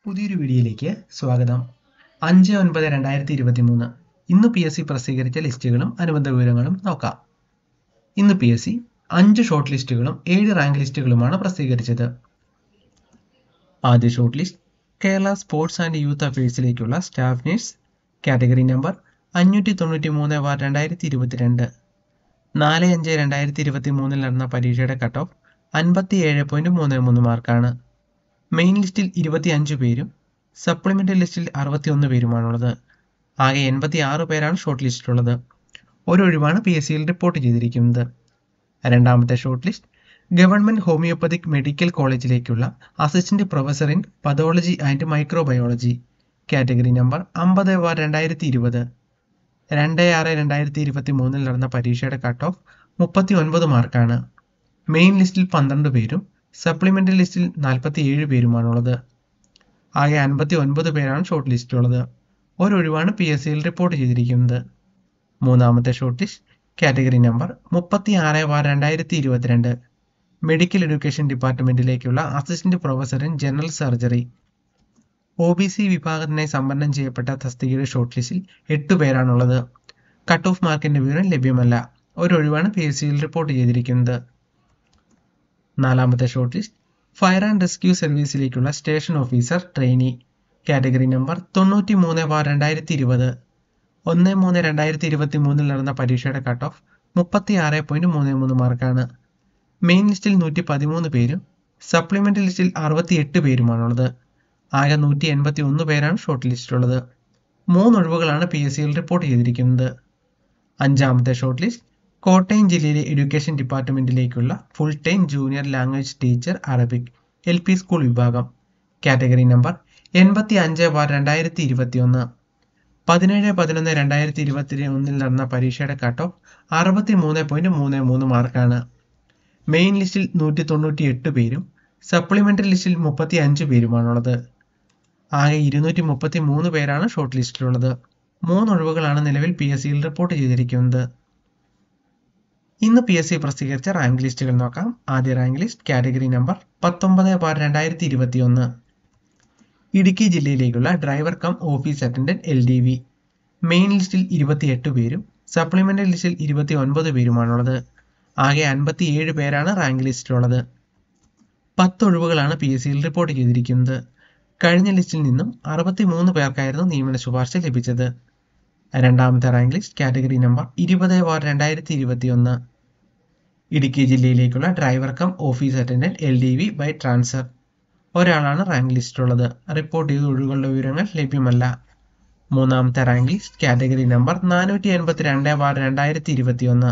പുതിയൊരു വീഡിയോയിലേക്ക് സ്വാഗതം അഞ്ച് ഒൻപത് രണ്ടായിരത്തി ഇരുപത്തി മൂന്ന് ഇന്ന് പി എസ് സി പ്രസിദ്ധീകരിച്ച ലിസ്റ്റുകളും അനുബന്ധ വിവരങ്ങളും നോക്കാം ഇന്ന് പി എസ് സി അഞ്ച് ഷോർട്ട് ലിസ്റ്റുകളും ഏഴ് റാങ്ക് ലിസ്റ്റുകളുമാണ് പ്രസിദ്ധീകരിച്ചത് ആദ്യ short list Kerala sports and youth അഫയേഴ്സിലേക്കുള്ള സ്റ്റാഫ് നേഴ്സ് കാറ്റഗറി നമ്പർ അഞ്ഞൂറ്റി തൊണ്ണൂറ്റി മൂന്ന് ബാർ രണ്ടായിരത്തി ഇരുപത്തിരണ്ട് നാല് അഞ്ച് രണ്ടായിരത്തി ഇരുപത്തി മൂന്നിൽ നടന്ന പരീക്ഷയുടെ കട്ട് ഓഫ് അൻപത്തി ഏഴ് പോയിന്റ് മൂന്ന് മൂന്ന് മാർക്കാണ് മെയിൻ ലിസ്റ്റിൽ ഇരുപത്തി അഞ്ച് പേരും സപ്ലിമെൻ്ററി ലിസ്റ്റിൽ അറുപത്തിയൊന്ന് പേരുമാണുള്ളത് ആകെ എൺപത്തി ആറ് പേരാണ് ഷോർട്ട് ലിസ്റ്റിലുള്ളത് ഒരൊഴിവാണ് പി എസ് സിയിൽ റിപ്പോർട്ട് ചെയ്തിരിക്കുന്നത് രണ്ടാമത്തെ short list government homoeopathic medical കോളേജിലേക്കുള്ള assistant professor in pathology and microbiology category number അമ്പത് ബാർ രണ്ടായിരത്തി ഇരുപത് രണ്ട് ആറ് രണ്ടായിരത്തി ഇരുപത്തി മൂന്നിൽ നടന്ന പരീക്ഷയുടെ കട്ട് ഓഫ് മുപ്പത്തി ഒൻപത് മാർക്കാണ് മെയിൻ ലിസ്റ്റിൽ പന്ത്രണ്ട് പേരും സപ്ലിമെൻ്ററി ലിസ്റ്റിൽ നാൽപ്പത്തി ഏഴ് പേരുമാണുള്ളത് ആകെ അൻപത്തി ഒൻപത് പേരാണ് ഷോർട്ട് ലിസ്റ്റിലുള്ളത് ഒരൊഴിവാണ് പി എസ് സിയിൽ റിപ്പോർട്ട് ചെയ്തിരിക്കുന്നത് മൂന്നാമത്തെ ഷോർട്ട് ലിസ്റ്റ് കാറ്റഗറി നമ്പർ മുപ്പത്തി ആറ് ബാർ രണ്ടായിരത്തി ഇരുപത്തിരണ്ട് മെഡിക്കൽ എഡ്യൂക്കേഷൻ ഡിപ്പാർട്ട്മെൻറ്റിലേക്കുള്ള assistant professor in general surgery O B C വിഭാഗത്തിനായി സംവരണം ചെയ്യപ്പെട്ട തസ്തികയുടെ ഷോർട്ട് ലിസ്റ്റിൽ എട്ട് പേരാണുള്ളത് കട്ട് ഓഫ് മാർക്കിന്റെ വിവരം ലഭ്യമല്ല ഒരൊഴിവാണ് പി എസ് സിയിൽ റിപ്പോർട്ട് ചെയ്തിരിക്കുന്നത് നാലാമത്തെ short list fire and rescue സർവീസിലേക്കുള്ള station officer trainee category number തൊണ്ണൂറ്റി മൂന്ന് ബാർ രണ്ടായിരത്തി ഇരുപത് ഒന്ന് മൂന്ന് രണ്ടായിരത്തി ഇരുപത്തി മൂന്നിൽ നടന്ന പരീക്ഷയുടെ കട്ട് ഓഫ് മുപ്പത്തി ആറ് പോയിന്റ് മൂന്ന് മൂന്ന് മാർക്കാണ് മെയിൻ ലിസ്റ്റിൽ നൂറ്റി പതിമൂന്ന് പേരും സപ്ലിമെൻ്ററി ലിസ്റ്റിൽ അറുപത്തി എട്ട് പേരുമാണുള്ളത് ആകെ നൂറ്റി എൺപത്തി ഒന്ന് പേരാണ് ഷോർട്ട് ലിസ്റ്റിലുള്ളത് മൂന്ന് ഒഴിവുകളാണ് പി എസ് സിയിൽ റിപ്പോർട്ട് ചെയ്തിരിക്കുന്നത് അഞ്ചാമത്തെ ഷോർട്ട് ലിസ്റ്റ് കോട്ടയം ജില്ലയിലെ എഡ്യൂക്കേഷൻ ഡിപ്പാർട്ട്മെൻറ്റിലേക്കുള്ള full time junior language teacher Arabic L P school വിഭാഗം കാറ്റഗറി നമ്പർ എൺപത്തി അഞ്ച് ബാർ രണ്ടായിരത്തി ഇരുപത്തി ഒന്ന് പതിനേഴ് പതിനൊന്ന് രണ്ടായിരത്തി ഇരുപത്തി ഒന്നിൽ നടന്ന പരീക്ഷയുടെ കട്ട് ഓഫ് അറുപത്തി മൂന്ന് പോയിന്റ് മൂന്ന് മൂന്ന് മാർക്കാണ് മെയിൻ ലിസ്റ്റിൽ നൂറ്റി തൊണ്ണൂറ്റി എട്ട് പേരും സപ്ലിമെൻ്ററി ലിസ്റ്റിൽ മുപ്പത്തി അഞ്ച് പേരുമാണുള്ളത് ആകെ ഇരുന്നൂറ്റി മുപ്പത്തി മൂന്ന് പേരാണ് ഷോർട്ട് ലിസ്റ്റിലുള്ളത് മൂന്ന് ഒഴിവുകളാണ് നിലവിൽ പി എസ് സിയിൽ റിപ്പോർട്ട് ചെയ്തിരിക്കുന്നത് ഇന്ന് പി എസ് സി പ്രസിദ്ധീകരിച്ച റാങ്ക് ലിസ്റ്റുകൾ നോക്കാം ആദ്യ റാങ്ക് ലിസ്റ്റ് കാറ്റഗറി നമ്പർ പത്തൊമ്പത് ബാർ രണ്ടായിരത്തി ഇരുപത്തി ഒന്ന് ഇടുക്കി ജില്ലയിലേക്കുള്ള driver cum office attendant L D V main ലിസ്റ്റിൽ ഇരുപത്തിയെട്ട് പേരും സപ്ലിമെൻ്ററി ലിസ്റ്റിൽ ഇരുപത്തി ഒൻപത് പേരുമാണുള്ളത് ആകെ അൻപത്തി ഏഴ് പേരാണ് റാങ്ക് ലിസ്റ്റിലുള്ളത് പത്ത് ഒഴിവുകളാണ് പി എസ് സിയിൽ റിപ്പോർട്ട് ചെയ്തിരിക്കുന്നത് കഴിഞ്ഞ ലിസ്റ്റിൽ നിന്നും അറുപത്തി മൂന്ന് പേർക്കായിരുന്നു നിയമന ശുപാർശ ലഭിച്ചത് രണ്ടാമത്തെ റാങ്ക് ലിസ്റ്റ് കാറ്റഗറി നമ്പർ ഇരുപത് ബാർ രണ്ടായിരത്തി ഇരുപത്തി ഒന്ന് ഇടുക്കി ജില്ലയിലേക്കുള്ള driver cum office attendant L D V by transfer ഒരാളാണ് റാങ്ക് ലിസ്റ്റിലുള്ളത് റിപ്പോർട്ട് ചെയ്ത ഒഴിവുകളുടെ വിവരങ്ങൾ ലഭ്യമല്ല മൂന്നാമത്തെ റാങ്ക് ലിസ്റ്റ് കാറ്റഗറി നമ്പർ നാനൂറ്റി എൺപത്തി രണ്ട് ബാർ രണ്ടായിരത്തി ഇരുപത്തി ഒന്ന്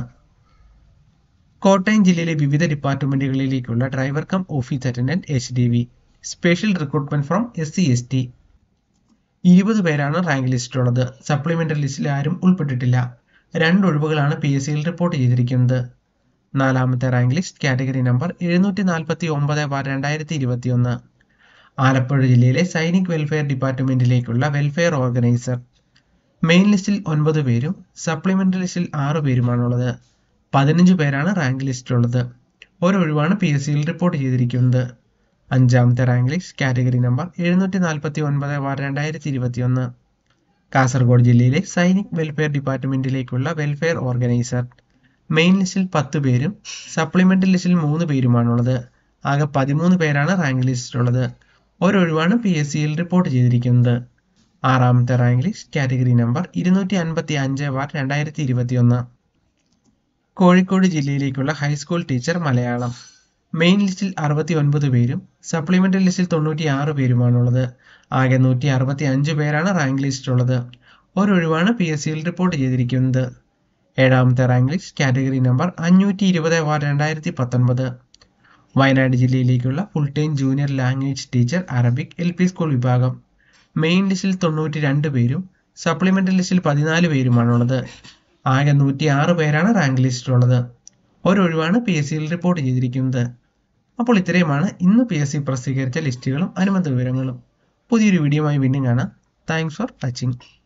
കോട്ടയം ജില്ലയിലെ വിവിധ ഡിപ്പാർട്ട്മെന്റുകളിലേക്കുള്ള driver cum office attendant H D V special recruitment from S C S T ഇരുപത് പേരാണ് റാങ്ക് ലിസ്റ്റിലുള്ളത് സപ്ലിമെൻ്ററി ലിസ്റ്റിൽ ആരും ഉൾപ്പെട്ടിട്ടില്ല രണ്ട് ഒഴിവുകളാണ് പി എസ് സിയിൽ റിപ്പോർട്ട് ചെയ്തിരിക്കുന്നത് നാലാമത്തെ റാങ്ക് ലിസ്റ്റ് കാറ്റഗറി നമ്പർ എഴുന്നൂറ്റി നാൽപ്പത്തി ഒമ്പത് ബാർ രണ്ടായിരത്തി ഇരുപത്തി ഒന്ന് ആലപ്പുഴ ജില്ലയിലെ സൈനിക് വെൽഫെയർ ഡിപ്പാർട്ട്മെന്റിലേക്കുള്ള വെൽഫെയർ ഓർഗനൈസർ മെയിൻ ലിസ്റ്റിൽ ഒൻപത് പേരും സപ്ലിമെൻ്ററി ലിസ്റ്റിൽ ആറ് പേരുമാണുള്ളത് പതിനഞ്ച് പേരാണ് റാങ്ക് ലിസ്റ്റിലുള്ളത് ഒരൊഴിവാണ് പി എസ് സിയിൽ റിപ്പോർട്ട് ചെയ്തിരിക്കുന്നത് അഞ്ചാമത്തെ റാങ്ക് ലിസ്റ്റ് കാറ്റഗറി നമ്പർ എഴുന്നൂറ്റി നാൽപ്പത്തി ഒൻപത് ബാർ രണ്ടായിരത്തി ഇരുപത്തി ഒന്ന് കാസർഗോഡ് ജില്ലയിലെ സൈനിക് വെൽഫെയർ ഡിപ്പാർട്ട്മെന്റിലേക്കുള്ള വെൽഫെയർ ഓർഗനൈസർ മെയിൻ ലിസ്റ്റിൽ പത്ത് പേരും സപ്ലിമെൻ്ററി ലിസ്റ്റിൽ മൂന്ന് പേരുമാണുള്ളത് ആകെ പതിമൂന്ന് പേരാണ് റാങ്ക് ലിസ്റ്റിലുള്ളത് ഒരൊഴിവാണ് പി എസ് സിയിൽ റിപ്പോർട്ട് ചെയ്തിരിക്കുന്നത് ആറാമത്തെ റാങ്ക് ലിസ്റ്റ് കാറ്റഗറി നമ്പർ ഇരുന്നൂറ്റി അൻപത്തി അഞ്ച് ബാർ രണ്ടായിരത്തി ഇരുപത്തി ഒന്ന് കോഴിക്കോട് ജില്ലയിലേക്കുള്ള ഹൈസ്കൂൾ ടീച്ചർ മലയാളം മെയിൻ ലിസ്റ്റിൽ അറുപത്തി ഒൻപത് പേരും സപ്ലിമെൻ്ററി ലിസ്റ്റിൽ തൊണ്ണൂറ്റി ആറ് പേരുമാണുള്ളത് ആകെ നൂറ്റി അറുപത്തി അഞ്ച് പേരാണ് റാങ്ക് ലിസ്റ്റിലുള്ളത് ഒരൊഴിവാണ് പി എസ് സിയിൽ റിപ്പോർട്ട് ചെയ്തിരിക്കുന്നത് ഏഴാമത്തെ റാങ്ക് ലിസ്റ്റ് കാറ്റഗറി നമ്പർ അഞ്ഞൂറ്റി ഇരുപത് ബാർ രണ്ടായിരത്തി പത്തൊൻപത് വയനാട് ജില്ലയിലേക്കുള്ള full time junior language teacher Arabic L P school വിഭാഗം മെയിൻ ലിസ്റ്റിൽ തൊണ്ണൂറ്റി രണ്ട് പേരും സപ്ലിമെൻ്ററി ലിസ്റ്റിൽ പതിനാല് പേരുമാണുള്ളത് ആകെ നൂറ്റി ആറ് പേരാണ് റാങ്ക് ലിസ്റ്റിലുള്ളത് ഒരൊഴിവാണ് പി എസ് സിയിൽ റിപ്പോർട്ട് ചെയ്തിരിക്കുന്നത് അപ്പോൾ ഇത്രയുമാണ് ഇന്ന് പി എസ് സി പ്രസിദ്ധീകരിച്ച ലിസ്റ്റുകളും അനുബന്ധ വിവരങ്ങളും പുതിയൊരു വീഡിയോയുമായി വീണ്ടും കാണാം താങ്ക്സ് ഫോർ വാച്ചിങ്